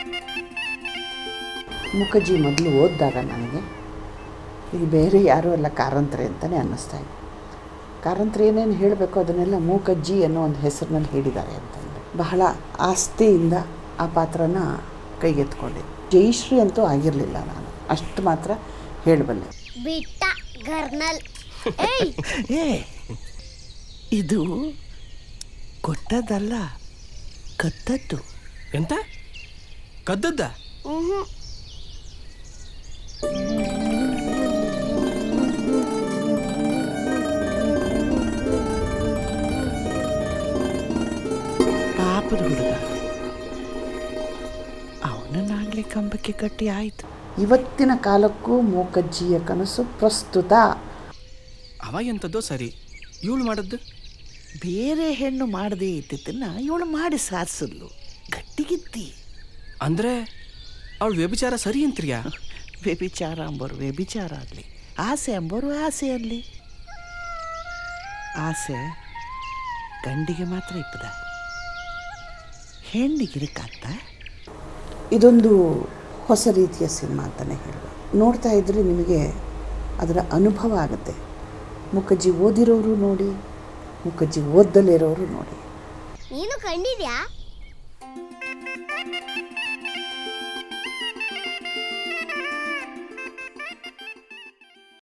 ಮುಖರ್ಜಿ ಮೊದಲು ಓದಿದಾಗ ನನಗೆ ಇದು ಬೇರೆ ಯಾರೂ ಅಲ್ಲ ಕಾರಂತ್ರೆ ಅಂತಲೇ ಅನ್ನಿಸ್ತಾ ಇತ್ತು ಕಾರಂತ್ರೆ ಏನೇನು ಹೇಳಬೇಕು ಅದನ್ನೆಲ್ಲ ಮೂಕಜ್ಜಿ ಅನ್ನೋ ಒಂದು ಹೆಸರಿನಲ್ಲಿ ಹೇಳಿದ್ದಾರೆ ಅಂತಂದರೆ ಬಹಳ ಆಸ್ತಿಯಿಂದ ಆ ಪಾತ್ರನ ಕೈಗೆತ್ಕೊಂಡೆ ಜಯಶ್ರೀ ಅಂತೂ ಆಗಿರಲಿಲ್ಲ ನಾನು ಅಷ್ಟು ಮಾತ್ರ ಹೇಳಬಲ್ಲೆ ಬಿಟ್ಟ ಗರ್ನಲ್ ಏಯ್ ಏ ಇದು ಕೊಟ್ಟದಲ್ಲ ಕತ್ತದ್ದು ಎಂತ ಕದ್ದದ್ದ ಮ್ಹೂ. ಪಾಪದ ಹುಡುಗ ಅವನನ್ನಾಗ್ಲಿ ಕಂಬಕ್ಕೆ ಕಟ್ಟಿ ಆಯ್ತು ಇವತ್ತಿನ ಕಾಲಕ್ಕೂ ಮೂಕಜ್ಜಿಯ ಕನಸು ಪ್ರಸ್ತುತ ಅವ ಎಂಥದ್ದೋ ಸರಿ ಇವಳು ಮಾಡದ್ದು ಬೇರೆ ಹೆಣ್ಣು ಮಾಡದೇ ಇದ್ದಿದ್ದನ್ನ ಇವಳು ಮಾಡಿ ಸಾರಿಸಲು ಗಟ್ಟಿಗಿದ್ದಿ ಅಂದ್ರೆ ಅವಳು ವ್ಯಭಿಚಾರ ಸರಿ ಅಂತ್ರಿಯಾ ವ್ಯಭಿಚಾರ ಅಂಬೋರು ವ್ಯಭಿಚಾರ ಆಗಲಿ ಆಸೆ ಅಂಬೋರು ಆಸೆ ಅನ್ನಲಿ ಆಸೆ ಗಂಡಿಗೆ ಮಾತ್ರ ಇಪ್ಪದ ಹೆಣ್ಣಿಗಿರಕ್ಕಾಗ್ತ ಇದೊಂದು ಹೊಸ ರೀತಿಯ ಸಿನಿಮಾ ಅಂತಲೇ ಹೇಳುವ ನೋಡ್ತಾ ಇದ್ದರೆ ನಿಮಗೆ ಅದರ ಅನುಭವ ಆಗುತ್ತೆ ಮುಖಜ್ಜಿ ಓದಿರೋರು ನೋಡಿ ಮುಖಜ್ಜಿ ಓದ್ದಲಿರೋರು ನೋಡಿ ನೀನು ಕಂಡಿದ್ಯಾ